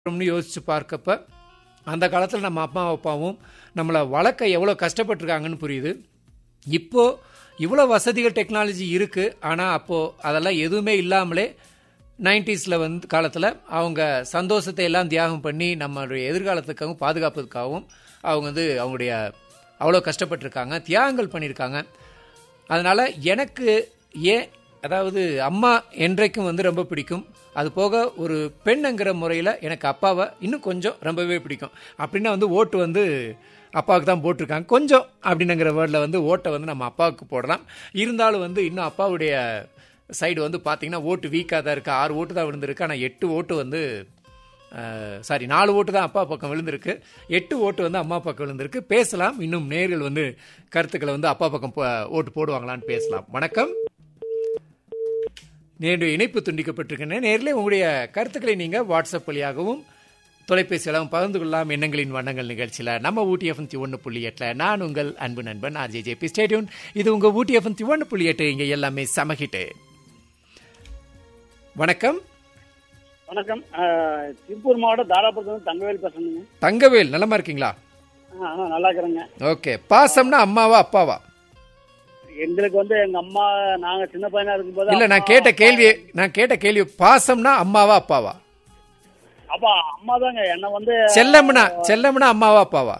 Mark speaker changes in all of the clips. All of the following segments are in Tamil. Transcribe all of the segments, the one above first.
Speaker 1: ன்னு யோசிச்சு பார்க்கப்ப அந்த காலத்தில் நம்ம அம்மா அப்பாவும் நம்மளை வளர்க்க எவ்வளோ கஷ்டப்பட்டிருக்காங்கன்னு புரியுது இப்போ இவ்வளோ வசதிகள் டெக்னாலஜி இருக்கு ஆனால் அப்போ அதெல்லாம் எதுவுமே இல்லாமலே நைன்டிஸில் வந்து காலத்தில் அவங்க சந்தோஷத்தை எல்லாம் தியாகம் பண்ணி நம்மளுடைய எதிர்காலத்துக்காகவும் பாதுகாப்பதுக்காகவும் அவங்க வந்து அவங்களுடைய அவ்வளோ கஷ்டப்பட்டிருக்காங்க தியாகங்கள் பண்ணியிருக்காங்க அதனால் எனக்கு ஏன் அதாவது அம்மா என்றைக்கும் வந்து ரொம்ப பிடிக்கும் அது போக ஒரு பெண்ங்கிற முறையில் எனக்கு அப்பாவை இன்னும் கொஞ்சம் ரொம்பவே பிடிக்கும் அப்படின்னா வந்து ஓட்டு வந்து அப்பாவுக்கு தான் போட்டிருக்காங்க கொஞ்சம் அப்படின்னுங்கிற வேர்டில் வந்து ஓட்டை வந்து நம்ம அப்பாவுக்கு போடலாம் இருந்தாலும் வந்து இன்னும் அப்பாவுடைய சைடு வந்து பார்த்தீங்கன்னா ஓட்டு வீக்காக தான் இருக்குது ஆறு ஓட்டு தான் விழுந்திருக்கு ஆனால் எட்டு ஓட்டு வந்து சாரி நாலு ஓட்டு தான் அப்பா பக்கம் விழுந்திருக்கு எட்டு ஓட்டு வந்து அம்மா பக்கம் விழுந்திருக்கு பேசலாம் இன்னும் நேர்கள் வந்து கருத்துக்களை வந்து அப்பா பக்கம் போ- ஓட்டு போடுவாங்களான்னு பேசலாம் வணக்கம் நேருடைய இணைப்பு துண்டிக்கப்பட்டிருக்கின்றன நேரிலே உங்களுடைய கருத்துக்களை நீங்கள் வாட்ஸ்அப் வழியாகவும் தொலைபேசியிலும் பகிர்ந்து கொள்ளலாம் எண்ணங்களின் வண்ணங்கள் நிகழ்ச்சியில் நம்ம ஊட்டி எஃப்எம் ஒன்று புள்ளி எட்டில் நான் உங்கள் அன்பு நண்பன் ஆர்ஜே ஜேபி ஸ்டேடியூன் இது உங்கள் ஊட்டி எஃப்எம் ஒன்று புள்ளி எட்டு இங்கே எல்லாமே சமகிட்டு வணக்கம்
Speaker 2: வணக்கம் அஹ், திருப்பூர் மாவட்டம் தாராபுரத்துல தங்கவேல் பேசுறேங்க
Speaker 1: தங்கவேல் நலமா இருக்கீங்களா
Speaker 2: ஆ, ஆ, நல்லா இருக்கிறேங்க
Speaker 1: ஓகே பாசம்னா அம்மாவா அப்பாவா
Speaker 2: எங்களுக்கு வந்து எங்க அம்மா நாங்க சின்ன பையனா இருக்கும்போது
Speaker 1: இல்ல நான்
Speaker 2: அம்மா-
Speaker 1: கேட்ட கேள்வி நான் கேட்ட கேள்வி பாசம்னா அம்மாவா அப்பாவா
Speaker 2: அப்பா அம்மா தாங்க என்ன வந்து
Speaker 1: செல்லம்னா செல்லம்னா அம்மாவா அப்பாவா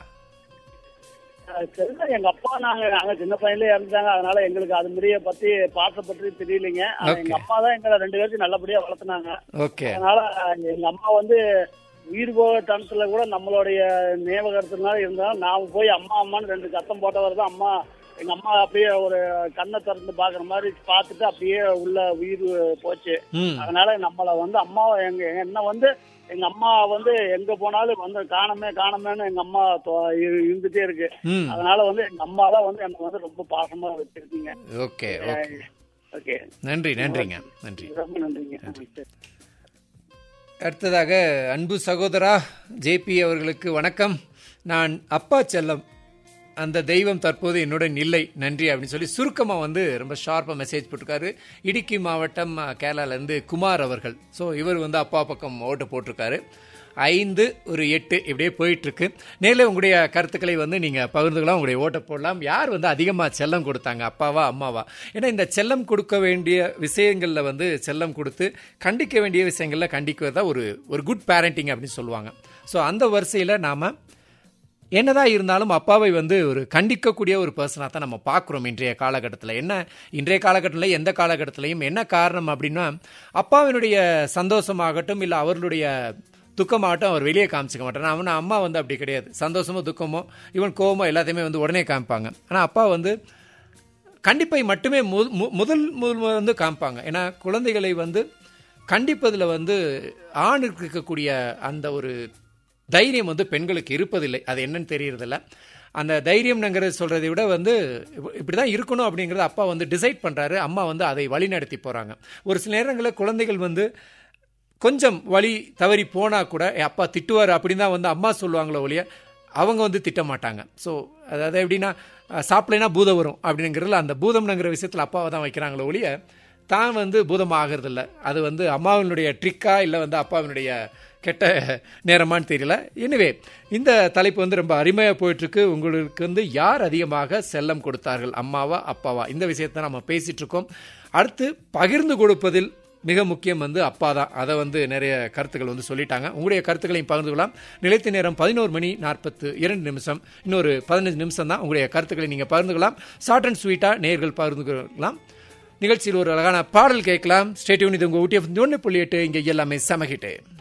Speaker 2: அஹ், தெரியல எங்க அப்பா நாங்க நாங்க சின்ன பையன்ல இறந்துட்டாங்க அதனால எங்களுக்கு அது மாதிரியே பத்தி பாச பற்றி தெரியலைங்க ஆனா எங்க
Speaker 1: Okay.
Speaker 2: அப்பா தான் எங்களை ரெண்டு பேர்த்தையும் நல்லபடியா வளர்த்துனாங்க
Speaker 1: ஓகே
Speaker 2: அதனால எங்க அம்மா வந்து உயிர் போக தனத்துல கூட நம்மளுடைய ஞாபகத்தினால இருந்தாலும் நாம போய் அம்மா அம்மான்னு ரெண்டு சத்தம் போட்டவர் தான் அம்மா எங்க அம்மா அப்படியே ஒரு கண்ணை திறந்து பாக்குற மாதிரி பார்த்துட்டு அப்படியே உள்ள உயிர் போச்சு
Speaker 1: ம்
Speaker 2: அதனால நம்மள வந்து அம்மா எங்க என்ன வந்து எங்க அம்மா வந்து எங்க போனாலும் வந்து காணமே காணமேன்னு எங்க அம்மா தொ- இரு- இருந்துட்டே இருக்கு
Speaker 1: ம்
Speaker 2: அதனால வந்து எங்க அம்மா தான் வந்து என்ன வந்து ரொம்ப பாசமா வச்சிருக்கீங்க
Speaker 1: ஓகே ஓகே
Speaker 2: ஓகே
Speaker 1: நன்றி நன்றிங்க நன்றி
Speaker 2: ரொம்ப நன்றிங்க சரி.
Speaker 1: அடுத்ததாக அன்பு சகோதரா ஜேபி அவர்களுக்கு வணக்கம் நான் அப்பா செல்லம் அந்த தெய்வம் தற்போது என்னுடன் இல்லை நன்றி அப்படின்னு சொல்லி சுருக்கமாக வந்து ரொம்ப ஷார்ப்பாக மெசேஜ் போட்டிருக்காரு இடுக்கி மாவட்டம் அஹ், கேரளாலேருந்து குமார் அவர்கள் ஸோ இவர் வந்து அப்பா பக்கம் ஓட்டு போட்டிருக்காரு ஐந்து ஒரு எட்டு இப்படியே போயிட்டு இருக்கு நேரில் உங்களுடைய கருத்துக்களை வந்து நீங்கள் பகிர்ந்துக்கலாம் உங்களுடைய ஓட்டை போடலாம் யார் வந்து அதிகமாக செல்லம் கொடுத்தாங்க அப்பாவா அம்மாவா ஏன்னா இந்த செல்லம் கொடுக்க வேண்டிய விஷயங்களில் வந்து செல்லம் கொடுத்து கண்டிக்க வேண்டிய விஷயங்களில் கண்டிக்கிறது தான் ஒரு ஒரு குட் பேரண்டிங் அப்படின்னு சொல்லுவாங்க ஸோ அந்த வரிசையில் நாம் என்னதான் இருந்தாலும் அப்பாவை வந்து ஒரு கண்டிக்கக்கூடிய ஒரு பர்சனாக தான் நம்ம பார்க்குறோம் இன்றைய காலகட்டத்தில் என்ன இன்றைய காலகட்டத்தில் எந்த காலகட்டத்திலையும் என்ன காரணம் அப்படின்னா அப்பாவினுடைய சந்தோஷமாகட்டும் இல்லை அவர்களுடைய துக்கமாகட்டும் அவர் வெளியே காமிச்சிக்க மாட்டார் அவன் அம்மா வந்து அப்படி கிடையாது சந்தோஷமோ துக்கமோ இவன் கோவமோ எல்லாத்தையுமே வந்து உடனே காமிப்பாங்க ஆனால் அப்பா வந்து கண்டிப்பை மட்டுமே மு- மு- முதல் முதல் வந்து காமிப்பாங்க ஏன்னா குழந்தைகளை வந்து கண்டிப்பதில் வந்து ஆணுக்கு இருக்கக்கூடிய அந்த ஒரு தைரியம் வந்து பெண்களுக்கு இருப்பதில்லை அது என்னன்னு தெரியறதில்ல அந்த தைரியம்ங்கிறது சொல்றதை விட வந்து இப்படி தான் இருக்கணும் அப்படிங்கிறத அப்பா வந்து டிசைட் பண்ணுறாரு அம்மா வந்து அதை வழிநடத்தி போகிறாங்க ஒரு சில நேரங்களில் குழந்தைகள் வந்து கொஞ்சம் வழி தவறி போனால் கூட "ஏய், அப்பா திட்டுவார் அப்படின்னு தான் வந்து அம்மா சொல்லுவாங்களோ ஒழிய அவங்க வந்து திட்ட மாட்டாங்க ஸோ அதாவது எப்படின்னா அஹ், சாப்பிடலைன்னா பூதம் வரும் அப்படிங்கிறதுல அந்த பூதம்ங்கிற விஷயத்தில் அப்பாவை தான் வைக்கிறாங்களோ ஒழிய தான் வந்து பூதம் ஆகிறதில்ல அது வந்து அம்மாவினுடைய ட்ரிக்கா இல்லை வந்து அப்பாவினுடைய கெட்ட நேரமான்னு தெரியல எனவே இந்த தலைப்பு வந்து ரொம்ப அருமையாக போயிட்டுருக்கு உங்களுக்கு வந்து யார் அதிகமாக செல்லம் கொடுத்தார்கள் அம்மாவா அப்பாவா இந்த விஷயத்தை நம்ம பேசிட்டு இருக்கோம் அடுத்து பகிர்ந்து கொடுப்பதில் மிக முக்கியம் வந்து அப்பா தான் அதை வந்து நிறைய கருத்துக்கள் வந்து சொல்லிட்டாங்க உங்களுடைய கருத்துக்களையும் பகிர்ந்து கொள்ளலாம் நிலைத்த நேரம் பதினோரு மணி நாற்பத்து இரண்டு நிமிஷம் இன்னொரு பதினஞ்சு நிமிஷம் தான் உங்களுடைய கருத்துக்களை நீங்கள் பகிர்ந்து கொள்ளலாம் ஷார்ட் அண்ட் ஸ்வீட்டாக நேர்கள் பகிர்ந்து கொள்ளலாம் நிகழ்ச்சியில் ஒரு அழகான பாடல் கேட்கலாம் ஸ்டேடியூன் இது உங்கள் ஊட்டி ஒன்று புள்ளி எட்டு இங்கே எல்லாமே சமகிட்டு